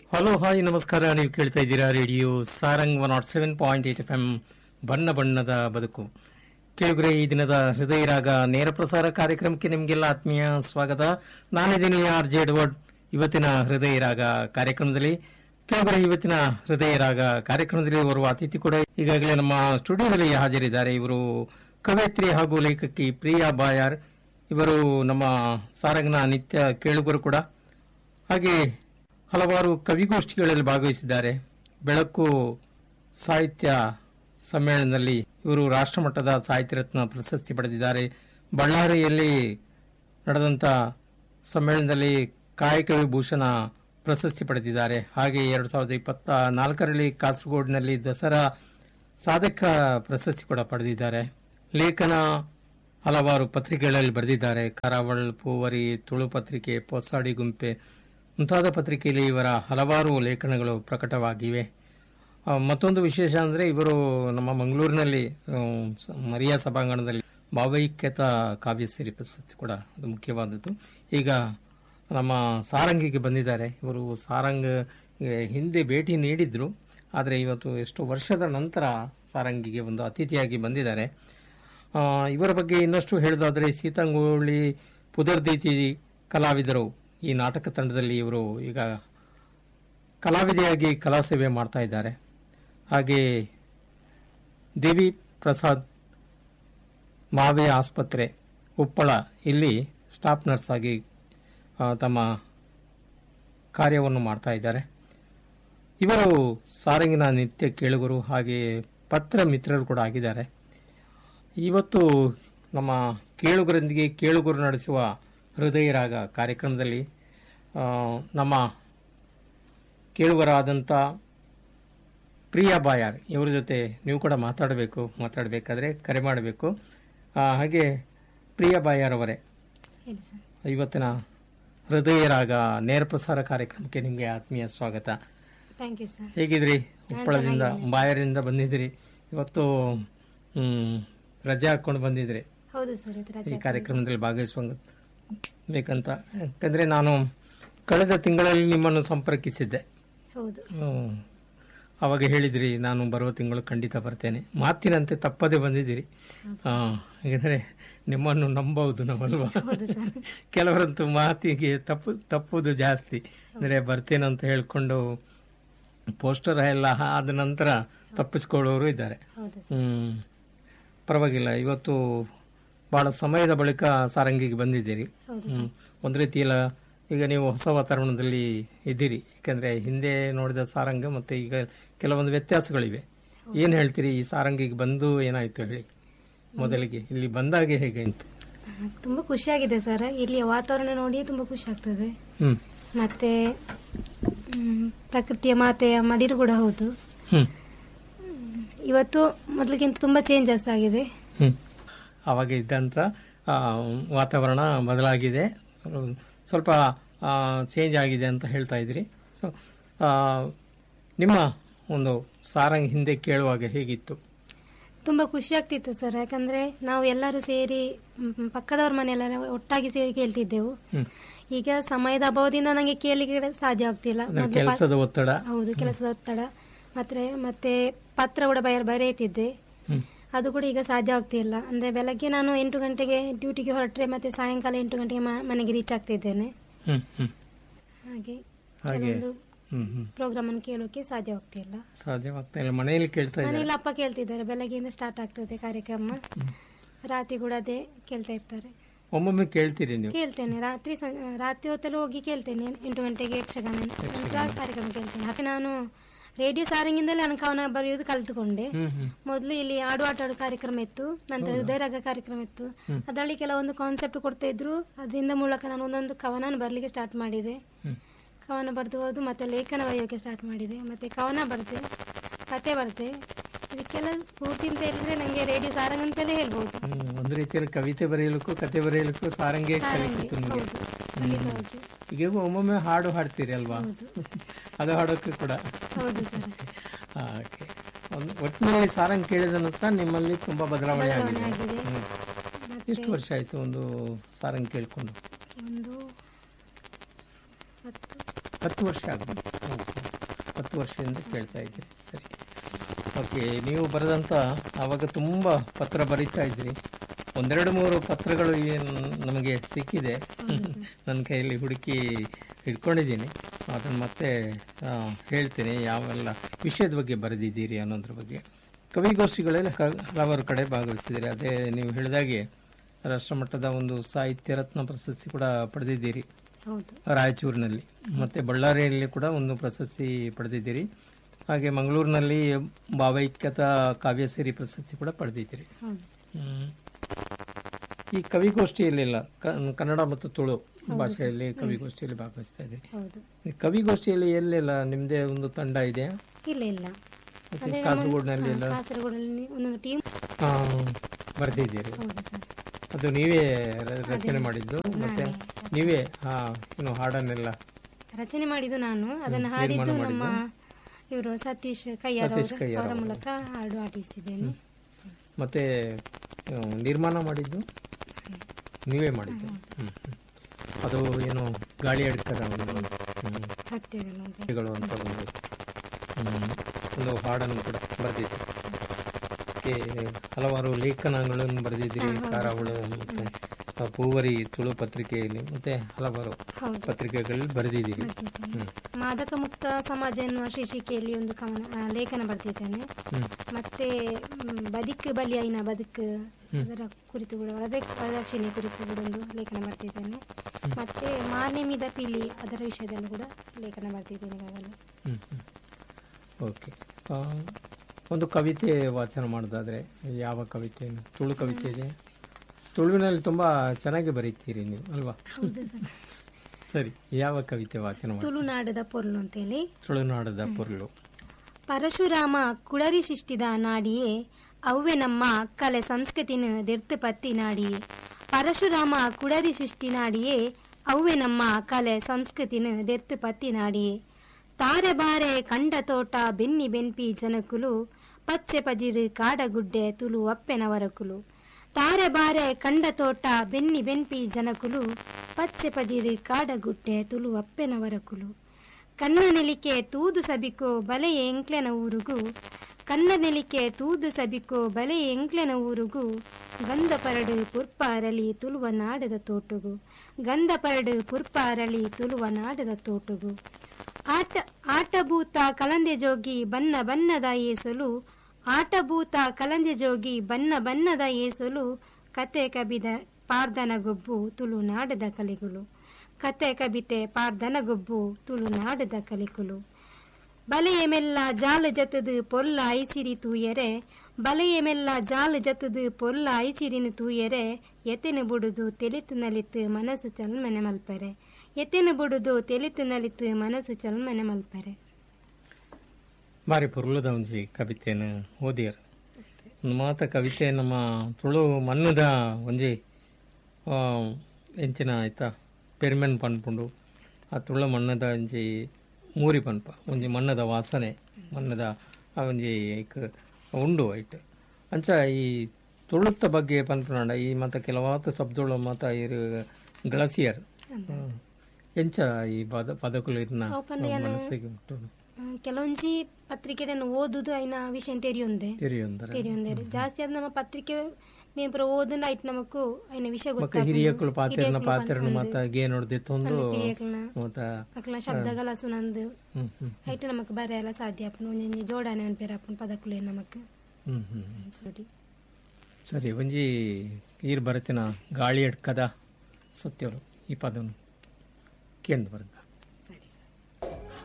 Hello hi ನಮಸ್ಕಾರ ನೀವು ಕೇಳ್ತಾ ಇದ್ದೀರಾ radio Sarang one nought seven point eight F M ಬಣ್ಣ ಬಣ್ಣದ ಬದುಕು ಕೇಳುಗರೆ ಈ ದಿನದ ಹೃದಯ ರಾಗ ನೇರ ಪ್ರಸಾರ ಕಾರ್ಯಕ್ರಮಕ್ಕೆ ನಿಮಗೆಲ್ಲ ಆತ್ಮೀಯ ಸ್ವಾಗತ ನಾನಿದ್ದೀನಿ ಆರ್ ಜೆ ಎಡ್ವರ್ಡ್ ಇವತ್ತಿನ ಹೃದಯ ರಾಗ ಕಾರ್ಯಕ್ರಮದಲ್ಲಿ ಕೇಳುಗರೆ ಇವತ್ತಿನ ಹೃದಯ ರಾಗ ಕಾರ್ಯಕ್ರಮದಲ್ಲಿ ಬರುವ ಅತಿಥಿ ಕೂಡ ಈಗಾಗಲೇ ನಮ್ಮ ಸ್ಟುಡಿಯೋದಲ್ಲಿ ಹಾಜರಿದ್ದಾರೆ ಇವರು ಕವಯತ್ರಿ ಹಾಗೂ ಲೇಖಕಿ ಪ್ರಿಯಾ ಬಾಯಾರ್ ಇವರು ನಮ್ಮ ಸಾರಂಗ್ನ ನಿತ್ಯ ಕೇಳುಗರು ಕೂಡ ಹಾಗೆ ಹಲವಾರು ಕವಿಗೋಷ್ಠಿಗಳಲ್ಲಿ ಭಾಗವಹಿಸಿದ್ದಾರೆ ಬೆಳಕು ಸಾಹಿತ್ಯ ಸಮ್ಮೇಳನದಲ್ಲಿ ಇವರು ರಾಷ್ಟ್ರಮಟ್ಟದ ಸಾಹಿತ್ಯ ರತ್ನ ಪ್ರಶಸ್ತಿ ಪಡೆದಿದ್ದಾರೆ ಬಳ್ಳಾರಿಯಲ್ಲಿ ನಡೆದಂತ ಸಮ್ಮೇಳನದಲ್ಲಿ ಕಾಯಕ ವಿಭೂಷಣ ಪ್ರಶಸ್ತಿ ಪಡೆದಿದ್ದಾರೆ ಹಾಗೆ ಎರಡು ಸಾವಿರದ ಇಪ್ಪತ್ತ ನಾಲ್ಕರಲ್ಲಿ ಕಾಸರಗೋಡಿನಲ್ಲಿ ದಸರಾ ಸಾಧಕ ಪ್ರಶಸ್ತಿ ಕೂಡ ಪಡೆದಿದ್ದಾರೆ ಲೇಖನ ಹಲವಾರು ಪತ್ರಿಕೆಗಳಲ್ಲಿ ಬರೆದಿದ್ದಾರೆ ಕರಾವಳ್ ಪೂವರಿ ತುಳು ಪತ್ರಿಕೆ ಪೊಸ್ಸಾಡಿ ಗುಂಪೆ ಮುಂತಾದ ಪತ್ರಿಕೆಯಲ್ಲಿ ಇವರ ಹಲವಾರು ಲೇಖನಗಳು ಪ್ರಕಟವಾಗಿವೆ ಆ, ಮತ್ತೊಂದು ವಿಶೇಷ ಅಂದರೆ ಇವರು ನಮ್ಮ ಮಂಗಳೂರಿನಲ್ಲಿ ಆ, ಸ- ಮರಿಯಾ ಸಭಾಂಗಣದಲ್ಲಿ ಭಾವೈಕ್ಯತ ಕಾವ್ಯಸಿರಿ ಪ್ರಶಸ್ತಿ ಕೂಡ ಅದು ಮುಖ್ಯವಾದದ್ದು ಈಗ ನಮ್ಮ ಸಾರಂಗಿಗೆ ಬಂದಿದ್ದಾರೆ ಇವರು ಸಾರಂಗ್ ಗೆ ಹಿಂದೆ ಭೇಟಿ ನೀಡಿದ್ರು ಆದರೆ ಇವತ್ತು ಎಷ್ಟು ವರ್ಷದ ನಂತರ ಸಾರಂಗಿಗೆ ಒಂದು ಅತಿಥಿಯಾಗಿ ಬಂದಿದ್ದಾರೆ ಆ, ಇವರ ಬಗ್ಗೆ ಇನ್ನಷ್ಟು ಹೇಳೋದಾದ್ರೆ ಸೀತಂಗೋಳಿ ಪುದರ್ದೀಚಿ ಕಲಾವಿದರು ಈ ನಾಟಕ ತಂಡದಲ್ಲಿ ಇವರು ಈಗ ಕಲಾವಿದೆಯಾಗಿ ಕಲಾ ಸೇವೆ ಮಾಡ್ತಾ ಇದ್ದಾರೆ ಹಾಗೆ ದೇವಿ ಪ್ರಸಾದ್ ಮಾವೆ ಆಸ್ಪತ್ರೆ ಉಪ್ಪಳ ಇಲ್ಲಿ ಸ್ಟಾಫ್ ನರ್ಸ್ ಆಗಿ ಆ, ತಮ್ಮ ಕಾರ್ಯವನ್ನು ಮಾಡ್ತಾ ಇದ್ದಾರೆ ಇವರು ಸಾರಂಗಿನ ನಿತ್ಯ ಕೇಳುಗರು ಹಾಗೆ ಪತ್ರ ಮಿತ್ರರು ಕೂಡ ಆಗಿದ್ದಾರೆ ಇವತ್ತು ನಮ್ಮ ಕೇಳುಗರೊಂದಿಗೆ ಕೇಳುಗರು ನಡೆಸುವ ಹೃದಯ ರಾಗ ಕಾರ್ಯಕ್ರಮದಲ್ಲಿ ಆ, ನಮ್ಮ ಕೇಳುಗರಾದಂಥ ಪ್ರಿಯಾ ಬಾಯಾರ್ ಇವರ ಜೊತೆ ನೀವು ಕೂಡ ಮಾತಾಡಬೇಕು ಮಾತಾಡಬೇಕಾದ್ರೆ ಕರೆ ಮಾಡಬೇಕು ಆ, ಹಾಗೆ ಪ್ರಿಯಾ ಬಾಯಾರ್ ಅವರೇ ಹೇಳಿ ಸರ್ ಇವತ್ತಿನ ಹೃದಯ ರಾಗ ನೇರ ಪ್ರಸಾರ ಕಾರ್ಯಕ್ರಮಕ್ಕೆ ನಿಮಗೆ ಆತ್ಮೀಯ ಸ್ವಾಗತ ಥ್ಯಾಂಕ್ ಯು ಸರ್ ಹೇಗಿದ್ರಿ ಉಪ್ಪಳದಿಂದ ಬಾಯರಿಂದ ಬಂದಿದ್ರಿ ಇವತ್ತು ಹ್ಮ್, ರಜೆ ಹಾಕೊಂಡು ಬಂದಿದ್ರಿ ಹೌದು ಸರ್ ಇದು ಈ ರಜೆ ಕಾರ್ಯಕ್ರಮದಲ್ಲಿ ಭಾಗವಹಿಸುವ ಬೇಕಂತ ಯಾಕಂದ್ರೆ ನಾನು ಕಳೆದ ತಿಂಗಳಲ್ಲಿ ನಿಮ್ಮನ್ನು ಸಂಪರ್ಕಿಸಿದ್ದೆ ಹೌದು ಹ್ಮ್. ಅವಾಗ ಹೇಳಿದ್ರಿ ನಾನು ಬರುವ ತಿಂಗಳು ಖಂಡಿತ ಬರ್ತೇನೆ ಮಾತಿನಂತೆ ತಪ್ಪದೆ ಬಂದಿದ್ದೀರಿ ಆ, ಯಾಕಂದ್ರೆ ನಿಮ್ಮನ್ನು ನಂಬಬಹುದು ನಾವಲ್ವಾ ಹೌದು ಸರ್ ಕೆಲವರಂತೂ ಮಾತಿಗೆ ತಪ್ಪು ತಪ್ಪುದು ಜಾಸ್ತಿ ಅಂದ್ರೆ ಬರ್ತೇನಂತ ಹೇಳ್ಕೊಂಡು ಪೋಸ್ಟರ್ ಎಲ್ಲ ಆದ ನಂತರ ತಪ್ಪಿಸ್ಕೊಳ್ಳೋರು ಇದ್ದಾರೆ ಹೌದು ಸರ್ ಹ್ಮ್ ಪರವಾಗಿಲ್ಲ ಇವತ್ತು ಬಹಳ ಸಮಯದ ಬಳಿಕ ಸಾರಂಗಿಗೆ ಬಂದಿದ್ದೀರಿ ಹೌದು ಹ್ಮ್. ಒಂದ್ ರೀತಿಯಲ್ಲ ಈಗ ನೀವು ಹೊಸ ವಾತಾವರಣದಲ್ಲಿ ಇದ್ದೀರಿ ಯಾಕಂದ್ರೆ ಹಿಂದೆ ನೋಡಿದ ಸಾರಂಗ ಮತ್ತೆ ಈಗ ಕೆಲವೊಂದು ವ್ಯತ್ಯಾಸಗಳಿವೆ ಏನ್ ಹೇಳ್ತೀರಿ ಈ ಸಾರಂಗಿಗೆ ಬಂದು ಏನಾಯ್ತು ಹೇಳಿ ಮೊದಲಿಗೆ ಇಲ್ಲಿ ಬಂದಾಗೆ ಹೇಗೆ ಅಂತ ಆ, ತುಂಬಾ ಖುಷಿಯಾಗಿದೆ ಸರ್ ಇಲ್ಲಿಯ ವಾತಾವರಣ ನೋಡಿ ತುಂಬಾ ಖುಷಿ ಆಗ್ತದೆ ಹ್ಮ್ ಮತ್ತೆ ಮ್, ಪ್ರಕೃತಿಯ ಮಾತೆಯ ಮಡಿರು ಕೂಡ ಹೌದು ಹ್ಮ್ ಇವತ್ತು ಮೊದಲಿಗಿಂತ ತುಂಬಾ ಚೇಂಜಸ್ ಆಗಿದೆ ಹ್ಮ್ ಅವಾಗ ಇದ್ದಂತ ಆ, ವಾತಾವರಣ ಬದಲಾಗಿದೆ ಸ್ವಲ್ಪ- ಸ್ವಲ್ಪ ಚೇಂಜ್ ಆಗಿದೆ ಅಂತ ಹೇಳ್ತಾ ಇದ್ರಿ ಸೊ ನಿಮ್ಮ ಒಂದು ಸಾರಂಗ್ ಹಿಂದೆ ಕೇಳುವಾಗ ಹೇಗಿತ್ತು ತುಂಬಾ ಖುಷಿ ಆಗ್ತಿತ್ತು ಸರ್ ಯಾಕಂದ್ರೆ ನಾವು ಎಲ್ಲರೂ ಸೇರಿ ಮ್, ಪಕ್ಕದವ್ರ ಮನೆಯೆಲ್ಲ ಒಟ್ಟಾಗಿ ಸೇರಿ ಕೇಳ್ತಿದ್ದೆವು ಹ್ಮ್. ಈಗ ಸಮಯದ ಅಭಾವದಿಂದ ನನಗೆ ಕೇಳಲಿಕ್ಕೆ ಸಾಧ್ಯ ಆಗ್ತಿಲ್ಲ ಅಂದ್ರೆ ಮೊದ್ಲು ಪ- ಕೆಲಸದ ಒತ್ತಡ ಹೌದು ಕೆಲಸದ ಒತ್ತಡ ಮತ್ತೆ ಮತ್ತೆ ಪತ್ರ ಕೂಡ ಬಯ ಬರೆಯುತ್ತಿದ್ದೆ ಹ್ಮ್ ಅದು ಕೂಡ ಈಗ ಸಾಧ್ಯ ಆಗ್ತಿಲ್ಲ ಅಂದ್ರೆ ಬೆಳಗ್ಗೆ ನಾನು ಎಂಟು ಗಂಟೆಗೆ ಡ್ಯೂಟಿಗೆ ಹೊರಟ್ರೆ ಮತ್ತೆ ಸಾಯಂಕಾಲ ಎಂಟು ಗಂಟೆಗೆ ಮ- ಮನೆಗೆ ರೀಚ್ ಆಗ್ತಿದ್ದೇನೆ ಹ್ಮ್ ಹ್ಮ್ ಹಾಗೆ ಹಾಗೆ ಕೆಲವೊಂದು ಹ್ಮ್ ಹ್ಮ್ ಪ್ರೋಗ್ರಾಮ್ ಅನ್ನು ಕೇಳೋಕೆ ಸಾಧ್ಯ ಆಗ್ತಿಲ್ಲ ಸಾಧ್ಯವಾಗ್ತಾ ಇಲ್ಲ ಮನೆಯಲ್ಲಿ ಕೇಳ್ತಾ ಇದ್ದಾರೆ ಮನೆಯಲ್ಲಿ ಅಪ್ಪ ಕೇಳ್ತಿದ್ದಾರೆ ಬೆಳಗ್ಗೆಯಿಂದ ಸ್ಟಾರ್ಟ್ ಆಗ್ತದೆ ಕಾರ್ಯಕ್ರಮ ರಾತ್ರಿ ಕೂಡ ಅದೇ ಕೇಳ್ತಾ ಇರ್ತಾರೆ ಒಮ್ಮೊಮ್ಮೆ ಕೇಳ್ತೀರಿ ನೀವು ಕೇಳ್ತೇನೆ ರಾತ್ರಿ ಸಂ- ರಾತ್ರಿ ಹೊತ್ತಲ್ಲಿ ಹೋಗಿ ಕೇಳ್ತೇನೆ ಎಂಟು ಗಂಟೆಗೆ ಯಕ್ಷಗಾನ ನಂತರ ಕಾರ್ಯಕ್ರಮ ಕೇಳ್ತೇನೆ ಹಾಗೆ ನಾನು ರೇಡಿಯೋ ಸಾರಂಗಿಂದಲೇ ನಾನು ಕವನ ಬರೆಯೋದು ಕಲ್ತುಕೊಂಡೆ ಹ್ಮ್ ಹ್ಮ್ ಮೊದಲು ಇಲ್ಲಿ ಆಡು ಆಟ ಆಡು ಕಾರ್ಯಕ್ರಮ ಇತ್ತು ನಂತರ ಹೃದಯರಾಗ ಕಾರ್ಯಕ್ರಮ ಇತ್ತು ಅದರಲ್ಲಿ ಕೆಲವೊಂದು ಕಾನ್ಸೆಪ್ಟ್ ಕೊಡ್ತಾ ಇದ್ರು ಅದರಿಂದ ಮೂಲಕ ನಾನು ಒಂದೊಂದು ಕವನ ಬರಲಿಕ್ಕೆ ಸ್ಟಾರ್ಟ್ ಮಾಡಿದೆ ಹ್ಮ್ ಕವನ ಬರೆದು ಹೋದು ಮತ್ತೆ ಲೇಖನ ಬರೆಯೋಕೆ ಸ್ಟಾರ್ಟ್ ಮಾಡಿದೆ ಮತ್ತೆ ಕವನ ಬರ್ದೆ ಕತೆ ಬರ್ದೆ ಇದಕ್ಕೆಲ್ಲ ಸ್ಫೂರ್ತಿ ಅಂತ ಹೇಳಿದ್ರೆ ನಂಗೆ ರೇಡಿಯೋ ಸಾರಂಗ್ ಅಂತಲೇ ಹೇಳ್ಬೋದು ಹ್ಮ್, ಒಂದು ರೀತಿಯಲ್ಲಿ ಕವಿತೆ ಬರೆಯಲಿಕ್ಕೂ ಕತೆ ಬರೆಯಲಿಕ್ಕೂ ಸಾರಂಗೆ ಸಾರಂಗಿ ಕಲಿಸಿತ್ತು ನಿಮಗೆ ಹೌದು ಖಂಡಿತವಾಗಿ ಈಗ ಒಮ್ಮೊಮ್ಮೆ ಹಾಡು ಹಾಡ್ತೀರಿ ಅಲ್ವಾ ಅದು ಹಾಡೋಕೆ ಕೂಡ ಹೌದು ಸರ್ ಓಕೆ ಒಂದು ಒಟ್ಟಿನಲ್ಲಿ ಸಾರಂಗ್ ಕೇಳಿದ ನಂತರ ನಿಮ್ಮಲ್ಲಿ ತುಂಬಾ ಬದಲಾವಣೆ ಆಗಿದೆ ಆಗಿದೆ ಹ್ಮ್. ಎಷ್ಟು ವರ್ಷ ಆಯ್ತು ಒಂದು ಸಾರಂಗ್ ಕೇಳ್ಕೊಂಡು ಒಂದು ಹತ್ತು ಹತ್ತು ವರ್ಷ ಆಗಿದೆ ಹತ್ತು ವರ್ಷದಿಂದ ಕೇಳ್ತಾ ಇದ್ದೀರಿ ಸರಿ ಓಕೆ ನೀವು ಬರೆದಂಥ ಆವಾಗ ತುಂಬ ಪತ್ರ ಬರೀತಾ ಇದ್ರಿ ಒಂದೆರಡು ಮೂರು ಪತ್ರಗಳು ಏನು ನಮಗೆ ಸಿಕ್ಕಿದೆ ನನ್ನ ಕೈಯಲ್ಲಿ ಹುಡುಕಿ ಇಟ್ಕೊಂಡಿದ್ದೀನಿ ಅದನ್ನು ಮತ್ತೆ ಆ, ಹೇಳ್ತೀನಿ ಯಾವೆಲ್ಲ ವಿಷಯದ ಬಗ್ಗೆ ಬರೆದಿದ್ದೀರಿ ಅನ್ನೋದ್ರ ಬಗ್ಗೆ ಕವಿಗೋಷ್ಠಿಗಳಲ್ಲಿ ಕ- ಹಲವಾರು ಕಡೆ ಭಾಗವಹಿಸಿದ್ದೀರಿ ಅದೇ ನೀವು ಹೇಳಿದಾಗೆ ರಾಷ್ಟ್ರಮಟ್ಟದ ಒಂದು ಸಾಹಿತ್ಯ ರತ್ನ ಪ್ರಶಸ್ತಿ ಕೂಡ ಪಡೆದಿದ್ದೀರಿ ಹೌದು ರಾಯಚೂರಿನಲ್ಲಿ ಮತ್ತೆ ಬಳ್ಳಾರಿಯಲ್ಲಿ ಕೂಡ ಒಂದು ಪ್ರಶಸ್ತಿ ಪಡೆದಿದ್ದೀರಿ ಹಾಗೆ ಮಂಗಳೂರಿನಲ್ಲಿ ಭಾವೈಕ್ಯತಾ ಕಾವ್ಯಸಿರಿ ಪ್ರಶಸ್ತಿ ಕೂಡ ಪಡೆದಿದ್ದೀರಿ ಹೌದು ಸರ್ ಹ್ಮ್. ಈ ಕವಿಗೋಷ್ಠಿಯಲ್ಲೆಲ್ಲ ಕ- ಕನ್ನಡ ಮತ್ತು ತುಳು ಭಾಷೆಯಲ್ಲಿ ಕವಿಗೋಷ್ಠಿಯಲ್ಲಿ ಭಾಗವಹಿಸ್ತಾ ಇದ್ದೀರಿ ಹೌದು ಈ ಕವಿಗೋಷ್ಠಿಯಲ್ಲಿ ಎಲ್ಲೆಲ್ಲ ನಿಮ್ದೇ ಒಂದು ತಂಡ ಇದೆಯಾ ಇಲ್ಲ ಇಲ್ಲ ಮತ್ತೆ ಕಾಸರಗೋಡಿನಲ್ಲಿ ಎಲ್ಲ ಕಾಸರಗೋಡಲ್ಲಿ ಒಂದೊಂದು ಟೀಮ್ ಆ, ಬರೆದಿದ್ದೀರಿ ಹೌದು ಸರ್ ಅದು ನೀವೇ ರ- ರಚನೆ ಮಾಡಿದ್ದು ಮತ್ತೆ ನೀವೇ ಹಾ ಏನು ಹಾಡನ್ನೆಲ್ಲ ರಚನೆ ಮಾಡಿದ್ದು ನಾನು ಅದನ್ನು ಹಾಡಿದ್ದು ನಮ್ಮ ಇವರು ಸತೀಶ್ ಕಯ್ಯಾರ್ ಸತೀಶ್ ಅವರು ಕಯ್ಯಾರ್ ಅವರ ಮೂಲಕ ಹಾಡು ಹಾಡಿಸಿದ್ದೇನೆ ಮತ್ತೆ ಆ, ನಿರ್ಮಾಣ ಮಾಡಿದ್ದು ನೀವೇ ಮಾಡಿದ್ದು ಹ್ಮ್, ಹ್ಮ್. ಅದು ಏನು ಗಾಳಿ ಅಡ್ಕರ ಒಂದು ಹ್ಮ್, ಸತ್ಯಗಳು ಅಂತ ಕಥೆಗಳು ಅಂತ ಒಂದು ಹ್ಮ್, ಒಂದು ಹಾಡನ್ನು ಕೂಡ ಬರೆದಿದ್ದೆ ಅದಕ್ಕೆ ಹಲವಾರು ಲೇಖನಗಳನ್ನು ಬರೆದಿದ್ದೀರಿ ಕಾರಾವಳು ಮತ್ತೆ ಆ, ಪೂವರಿ ತುಳು ಪತ್ರಿಕೆಯಲ್ಲಿ ಮತ್ತೆ ಹಲವಾರು ಹೌದು ಪತ್ರಿಕೆಗಳಲ್ಲಿ ಬರೆದಿದ್ದೀರಿ ಬರ್ತಿದ್ದೇನೆ. ಹ್ಮ್ ಮಾದಕ ಮುಕ್ತ ಸಮಾಜ ಎನ್ನುವ ಶೀರ್ಷಿಕೆಯಲ್ಲಿ ಒಂದು ಕವನ ಆ, ಲೇಖನ ಬರ್ತಿದ್ದೇನೆ ಹ್ಮ್ ಮತ್ತೆ ಮ್, ಬದುಕು ಬಲಿಯಾಯಿನ ಬದುಕು ಅದರ ಕುರಿತು ಕೂಡ ವರದ ವರದಕ್ಷಿಣೆ ಕುರಿತು ಕೂಡ ಒಂದು ಲೇಖನ ಬರ್ತಿದ್ದೇನೆ ಮತ್ತೆ ಮಾರ್ನೆ ಮಿದ ಪಿಲಿ ಅದರ ವಿಷಯದಲ್ಲೂ ಕೂಡ ಲೇಖನ ಬರ್ತಿದ್ದೇನೆ ಈಗಾಗಲೇ ಹ್ಮ್ ಹ್ಮ್. ಓಕೆ ಆ, ಒಂದು ಕವಿತೆ ವಾಚನ ಮಾಡೋದಾದ್ರೆ ಯಾವ ಕವಿತೆಯನ್ನು ತುಳು ಕವಿತೆ ಇದೆ ತುಳುವಿನಲ್ಲಿ ತುಂಬಾ ಚೆನ್ನಾಗಿ ಬರೀತೀರಿ ನೀವು ಅಲ್ವಾ ಹೌದು ಸರ್ ಸರಿ ಯಾವ ಕವಿತೆ ವಾಚನ ಮಾಡಿ ತುಳುನಾಡದ ಪೊರ್ಲು ಅಂತೇಳಿ ತುಳುನಾಡದ ಪೊರ್ಲು ಪರಶುರಾಮ ಕುಳರಿ ಶಿಷ್ಟಿದ ನಾಡಿಯೇ ಅವ್ವೆ ನಮ್ಮ ಕಲೆ ಸಂಸ್ಕೃತಿನ ದೆರ್ತು ಪತ್ತಿ ನಾಡಿಯೇ ಪರಶುರಾಮ ಕುಳರಿ ಸೃಷ್ಟಿ ನಾಡಿಯೇ ಅವ್ವೆ ನಮ್ಮ ಕಲೆ ಸಂಸ್ಕೃತಿನ ದೆರ್ತು ಪತ್ತಿ ನಾಡಿಯೇ ತಾರೆ ಬಾರೆ ಕಂಡ ತೋಟ ಬೆನ್ನಿ ಬೆನ್ಪಿ ಜನಕುಲು ಪಚ್ಚೆ ಪಜಿರು ಕಾಡಗುಡ್ಡೆ ತುಳು ಅಪ್ಪೆನವರಕುಲು ತಾರೆ ಬಾರೆ ಕಂಡ ತೋಟ ಬೆನ್ನಿ ಬೆನ್ಪಿ ಜನಕುಲು ಪಚ್ಚೆ ಪಜಿರು ಕಾಡಗುಡ್ಡೆ ತುಳು ಅಪ್ಪೆನವರಕುಲು ಕನ್ನ ನೆಲಿಕೆ ತೂದು ಸಬಿಕೋ ಬಲೆ ಎಂಕ್ಲೆನ ಊರುಗು ಕನ್ನ ನೆಲಿಕೆ ತೂದು ಸಬಿಕೋ ಬಲೆ ಎಂಕ್ಲೆನ ಊರುಗು ಗಂಧ ಪರಡು ಪುರ್ಪ ಅರಳಿ ತುಳುವ ನಾಡದ ತೋಟುಗು ಗಂಧ ಪರಡು ಪುರ್ಪ ಅರಳಿ ತುಳುವ ನಾಡದ ತೋಟುಗು ಆಟ ಆಟಭೂತ ಕಲಂದೆ ಜೋಗಿ ಬನ್ನ ಬನ್ನದ ಏಸಲು ಆಟಭೂತ ಕಲಂದೆ ಜೋಗಿ ಬನ್ನ ಬನ್ನದ ಏಸಲು ಕತೆ ಕಬಿದ ಪಾರ್ದನಗೊಬ್ಬು ತುಳು ನಾಡದ ಕಲೆಗಳು ಕತೆ ಕವಿತೆ ಪಾರ್ದನಗೊಬ್ಬು ತುಳು ನಾಡದ ಕಲಿಕುಲು ಬಲೆಯ ಮೆಲ್ಲ ಜಾಲ ಜತದು ಪೊಲ್ಲ ಐಸಿರಿ ತೂಯರೆ ಬಲೆಯ ಮೆಲ್ಲ ಜಾಲ ಜತದು ಪೊಲ್ಲ ಐಸಿರಿನ ತೂಯರೆ ಎತೆನ ಬುಡುದು ತೆಲಿತು ನಲಿತು ಮನಸ್ಸು ಚಲ್ಮನೆ ಮಲ್ಪರೆ ಎತೆನ ಬುಡುದು ತೆಲಿತು ನಲಿತು ಮನಸ್ಸು ಚಲ್ಮನೆ ಮಲ್ಪರೆ ಬಾರಿ ಪೊರ್ಲುದ ಒಂಜಿ ಕವಿತೆಯನ್ನು ಓದಿಯರ್ ಒಂದು ಮಾತ ಕವಿತೆ ನಮ್ಮ ತುಳು ಮಣ್ಣದ ಒಂಜಿ ಆ, ಎಂಚಿನ ಆಯ್ತಾ ಪೆರ್ಮೆನ್ ಪನ್ಪುಂಡು ಆ ತುಳು ಮಣ್ಣದ ಒಂಜಿ ಮೂರಿ ಪನ್ಪ ಒಂಜಿ ಮಣ್ಣದ ವಾಸನೆ ಮಣ್ಣದ ಆ ಒಂಜಿ ಐಕ್ ಉಂಡು ಐಟ್ ಅಂಚ ಈ ತುಳುತ್ತ ಬಗ್ಗೆ ಪನ್ಪುನಾಂಡ ಈ ಮತ್ತ ಕೆಲವಾತ ಶಬ್ದಗಳು ಮತ್ತ ಇರು ಗ್ಲಸಿಯರ್ ಹ್ಮ್. ಎಂಚ ಈ ಪದ ಪದಕುಲು ಇರ್ನ ಅವು ಪಂಡ ಮನಸ್ಸಿಗೆ ಉಂಟು ಹ್ಮ್, ಕೆಲವೊಂಜಿ ಪತ್ರಿಕೆಯನ್ನು ಓದುದು ಐನ ವಿಷಯ ತೆರಿಯೊಂದೆ ತಿರಿಯೊಂದರ ತೆರಿಯೊಂದೇರು ಜಾಸ್ತಿ ಆದ್ ನಮ್ಮ ಪತ್ರಿಕೆ ನೇಪುರ ಓದನ ಐಟ್ ನಮಕು ಐನ ವಿಷಯ ಮಕ್ಕ ಗೊತ್ತಾಗ ಹಿರಿಯಕ್ಕಳು ಪಾತೆರ್ನ ಪಾತೆರ್ನ ಮತ್ತ ಗೇ ನೋಡ್ದಿತ್ತೊಂದು ಹಿರಿಯಕಲ್ನ ಮತ್ತ ಅಕ್ಲ ಶಬ್ದಗಳ ಸುನಂದು ಹ್ಮ್ ಹ್ಮ್ ಐಟ್ ನಮಕ್ ಬರೆಯಲ್ಲ ಸಾಧ್ಯ ಅಪ್ಪನ ಒಂಜಿ ಜೋಡಣೆ ಅನ್ಪೇರ ಅಪ್ಪನ ಪದಕುಲೆ ನಮಕ್ ಹ್ಮ್ ಹ್ಮ್ ಹ್ಮ್. ಸರಿ ಸರಿ ಒಂಜಿ ಈರ್ ಬರತಿನ ಗಾಳಿ ಎಡ್ಕದ ಸತ್ಯರು ಈ ಪದನು ಕೇಂದ್ರ ಬರ್ದ